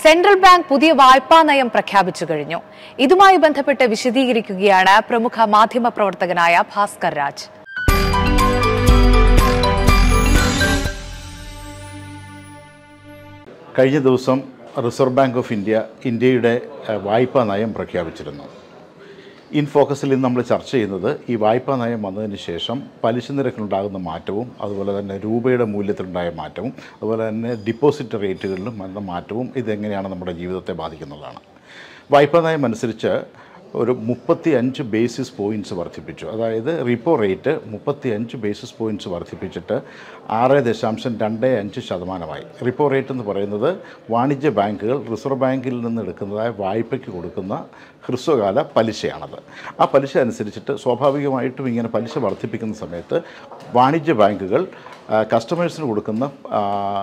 central bank പുതിയ വായ്പാ നയം പ്രഖ്യാപിച്ചു കഴിഞ്ഞു ഇതുമായി ബന്ധപ്പെട്ട് വിശദീകരിക്കുകയാണ് പ്രമുഖ മാധ്യമ പ്രവർത്തകനായ ഭാസ്കർ രാജ് കഴിഞ്ഞ ദിവസം റിസർവ് ബാങ്ക് ഓഫ് ഇന്ത്യ ഇന്ത്യയുടെ ഏഹ്, വായ്പാ നയം പ്രഖ്യാപിച്ചിരുന്നു ഇൻ ഫോക്കസിൽ ഇന്ന് നമ്മൾ ചർച്ച ചെയ്യുന്നത് ഈ വായ്പാ നയം വന്നതിന് ശേഷം പലിശ നിരക്കിലുണ്ടാകുന്ന മാറ്റവും അതുപോലെ തന്നെ രൂപയുടെ മൂല്യത്തിലുണ്ടായ മാറ്റവും അതുപോലെ തന്നെ ഡിപ്പോസിറ്റ് റേറ്റുകളിലും വന്ന മാറ്റവും ഇതെങ്ങനെയാണ് നമ്മുടെ ജീവിതത്തെ ബാധിക്കുന്നതാണ് വായ്പാ നയം അനുസരിച്ച് ഒരു മുപ്പത്തി അഞ്ച് ബേസിസ് പോയിൻറ്റ്സ് വർദ്ധിപ്പിച്ചു അതായത് റിപ്പോ റേറ്റ് മുപ്പത്തി അഞ്ച് ബേസിസ് പോയിൻറ്റ്സ് വർദ്ധിപ്പിച്ചിട്ട് ആറ് ദശാംശം രണ്ട് അഞ്ച് ശതമാനമായി റിപ്പോ റേറ്റ് എന്ന് പറയുന്നത് വാണിജ്യ ബാങ്കുകൾ റിസർവ് ബാങ്കിൽ നിന്ന് എടുക്കുന്നതായ വായ്പയ്ക്ക് കൊടുക്കുന്ന ഹ്രസ്വകാല പലിശയാണത് ആ പലിശ അനുസരിച്ചിട്ട് സ്വാഭാവികമായിട്ടും ഇങ്ങനെ പലിശ വർദ്ധിപ്പിക്കുന്ന സമയത്ത് വാണിജ്യ ബാങ്കുകൾ ആ, കസ്റ്റമേഴ്സിന് കൊടുക്കുന്ന ആ,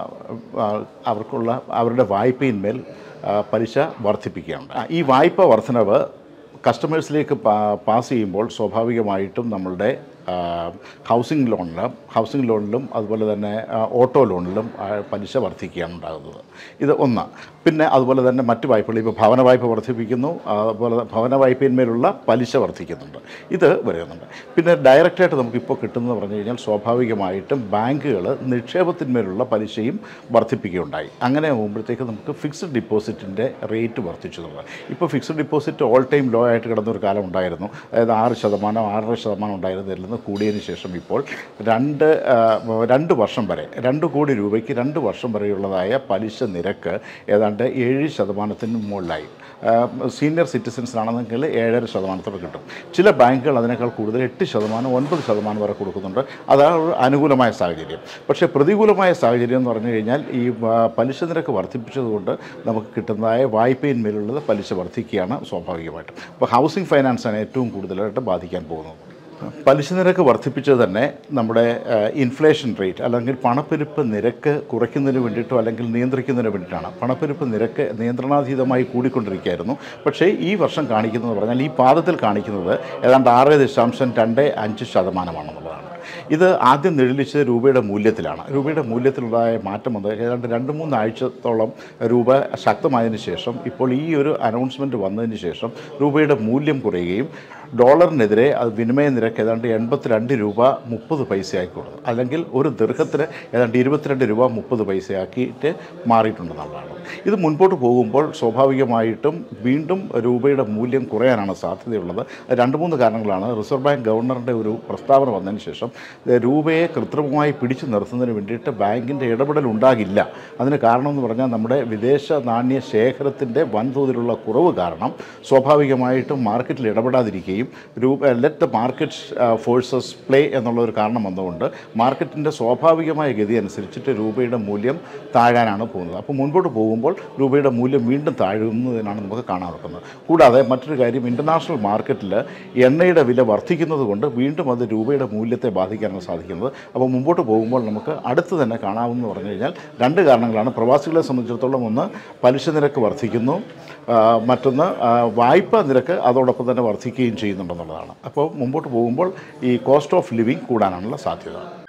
ആ, അവർക്കുള്ള അവരുടെ വായ്പയിന്മേൽ ആ, പലിശ വർദ്ധിപ്പിക്കുകയാണ് ആ, ഈ വായ്പ വർധനവ് കസ്റ്റമേഴ്സിലേക്ക് പാ- പാസ് ചെയ്യുമ്പോൾ സ്വാഭാവികമായിട്ടും നമ്മളുടെ ആ, ഹൗസിംഗ് ലോണിലും ഹൗസിംഗ് ലോണിലും അതുപോലെ തന്നെ ആ, ഓട്ടോ ലോണിലും ആ, പലിശ വർദ്ധിക്കുകയാണ് ഉണ്ടാകുന്നത് ഇത് ഒന്ന് പിന്നെ അതുപോലെ തന്നെ മറ്റ് വായ്പകൾ ഇപ്പോൾ ഭവന വായ്പ വർദ്ധിപ്പിക്കുന്നു അതുപോലെ ഭവന വായ്പയിന്മേലുള്ള പലിശ വർദ്ധിക്കുന്നുണ്ട് ഇത് വരുന്നുണ്ട് പിന്നെ ഡയറക്റ്റായിട്ട് നമുക്കിപ്പോൾ കിട്ടുന്നത് പറഞ്ഞു കഴിഞ്ഞാൽ സ്വാഭാവികമായിട്ടും ബാങ്കുകൾ നിക്ഷേപത്തിന്മേലുള്ള പലിശയും വർദ്ധിപ്പിക്കുകയുണ്ടായി അങ്ങനെ ആകുമ്പോഴത്തേക്ക് നമുക്ക് ഫിക്സ്ഡ് ഡിപ്പോസിറ്റിൻ്റെ റേറ്റ് വർദ്ധിച്ചു എന്നുള്ളത് ഇപ്പോൾ fixed deposit all time low ആയിട്ട് കിടന്ന ഒരു കാലം ഉണ്ടായിരുന്നു അതായത് ആറ് ശതമാനം ആറര ശതമാനം ഉണ്ടായിരുന്നതിൽ നിന്ന് കൂടിയതിന് ശേഷം ഇപ്പോൾ രണ്ട് ആ, രണ്ട് വർഷം വരെ രണ്ട് കോടി രൂപയ്ക്ക് രണ്ട് വർഷം വരെയുള്ളതായ പലിശ നിരക്ക് ഏതാണ്ട് ഏഴ് ശതമാനത്തിന് മുകളിലായി സീനിയർ സിറ്റിസൺസിനാണെന്നെങ്കിൽ ഏഴര ശതമാനത്തോടെ കിട്ടും ചില ബാങ്കുകൾ അതിനേക്കാൾ കൂടുതൽ എട്ട് ശതമാനം ഒൻപത് ശതമാനം വരെ കൊടുക്കുന്നുണ്ട് അതാണ് ഒരു അനുകൂലമായ സാഹചര്യം പക്ഷേ പ്രതികൂലമായ സാഹചര്യം എന്ന് പറഞ്ഞു കഴിഞ്ഞാൽ ഈ ആ, പലിശ നിരക്ക് വർദ്ധിപ്പിച്ചതുകൊണ്ട് നമുക്ക് കിട്ടുന്നതായ വായ്പയിന്മേലുള്ളത് പലിശ വർദ്ധിക്കുകയാണ് സ്വാഭാവികമായിട്ടും അപ്പോൾ ഹൗസിംഗ് ഫൈനാൻസാണ് ഏറ്റവും കൂടുതലായിട്ട് ബാധിക്കാൻ പോകുന്നത് പലിശ നിരക്ക് വർദ്ധിപ്പിച്ചത് തന്നെ നമ്മുടെ ഇൻഫ്ലേഷൻ റേറ്റ് അല്ലെങ്കിൽ പണപ്പെരുപ്പ് നിരക്ക് കുറയ്ക്കുന്നതിന് വേണ്ടിയിട്ടോ അല്ലെങ്കിൽ നിയന്ത്രിക്കുന്നതിന് വേണ്ടിയിട്ടാണ് പണപ്പെരുപ്പ് നിരക്ക് നിയന്ത്രണാതീതമായി കൂടിക്കൊണ്ടിരിക്കുകയായിരുന്നു പക്ഷേ ഈ വർഷം കാണിക്കുന്നത് പറഞ്ഞാൽ ഈ പാദത്തിൽ കാണിക്കുന്നത് ഏതാണ്ട് ആറ് ദശാംശം രണ്ട് അഞ്ച് ശതമാനമാണെന്നുള്ളതാണ് ഇത് ആദ്യം നിഴലിച്ചത് രൂപയുടെ മൂല്യത്തിലാണ് രൂപയുടെ മൂല്യത്തിലുണ്ടായ മാറ്റം വന്നത് ഏതാണ്ട് രണ്ട് മൂന്ന് ആഴ്ചത്തോളം രൂപ ശക്തമായതിനു ശേഷം ഇപ്പോൾ ഈ ഒരു അനൗൺസ്മെൻറ്റ് വന്നതിന് ശേഷം രൂപയുടെ മൂല്യം കുറയുകയും ഡോളറിനെതിരെ അത് വിനിമയ നിരക്ക് ഏതാണ്ട് എൺപത്തിരണ്ട് രൂപ മുപ്പത് പൈസയാക്കി കൊടുത്തു അല്ലെങ്കിൽ ഒരു ദീർഘത്തിന് ഏതാണ്ട് ഇരുപത്തിരണ്ട് രൂപ മുപ്പത് പൈസയാക്കിയിട്ട് മാറിയിട്ടുണ്ടെന്നുള്ളതാണ് ഇത് മുൻപോട്ട് പോകുമ്പോൾ സ്വാഭാവികമായിട്ടും വീണ്ടും രൂപയുടെ മൂല്യം കുറയാനാണ് സാധ്യതയുള്ളത് അത് രണ്ട് മൂന്ന് കാരണങ്ങളാണ് റിസർവ് ബാങ്ക് ഗവർണറുടെ ഒരു പ്രസ്താവന വന്നതിന് ശേഷം ഏഹ്, രൂപയെ കൃത്രിമമായി പിടിച്ചു നിർത്തുന്നതിന് വേണ്ടിയിട്ട് ബാങ്കിൻ്റെ ഇടപെടൽ ഉണ്ടാകില്ല അതിന് കാരണം എന്ന് പറഞ്ഞാൽ നമ്മുടെ വിദേശ നാണ്യ ശേഖരത്തിൻ്റെ വൻതോതിലുള്ള കുറവ് കാരണം സ്വാഭാവികമായിട്ടും മാർക്കറ്റിൽ ഇടപെടാതിരിക്കുകയും രൂപ let the market forces play എന്നുള്ള ഒരു കാരണം വന്നുകൊണ്ട് മാർക്കറ്റിൻ്റെ സ്വാഭാവികമായ ഗതി അനുസരിച്ചിട്ട് രൂപയുടെ മൂല്യം താഴാനാണ് പോകുന്നത് അപ്പോൾ മുൻപോട്ട് പോകുമ്പോൾ രൂപയുടെ മൂല്യം വീണ്ടും താഴുന്നതിനാണ് നമുക്ക് കാണാൻ ഒക്കുന്നത് കൂടാതെ മറ്റൊരു കാര്യം ഇൻ്റർനാഷണൽ മാർക്കറ്റിൽ എണ്ണയുടെ വില വർദ്ധിക്കുന്നത് കൊണ്ട് വീണ്ടും അത് രൂപയുടെ മൂല്യത്തെ ബാധിക്കാനാണ് സാധിക്കുന്നത് അപ്പോൾ മുമ്പോട്ട് പോകുമ്പോൾ നമുക്ക് അടുത്ത് തന്നെ കാണാമെന്ന് പറഞ്ഞു കഴിഞ്ഞാൽ രണ്ട് കാരണങ്ങളാണ് പ്രവാസികളെ സംബന്ധിച്ചിടത്തോളം ഒന്ന് പലിശ നിരക്ക് വർദ്ധിക്കുന്നു ആ, മറ്റൊന്ന് ആ, വായ്പ നിരക്ക് അതോടൊപ്പം തന്നെ വർദ്ധിക്കുകയും ചെയ്യുന്നുണ്ടെന്നുള്ളതാണ് അപ്പോൾ മുമ്പോട്ട് പോകുമ്പോൾ ഈ കോസ്റ്റ് ഓഫ് ലിവിങ് കൂടാനാണുള്ള സാധ്യത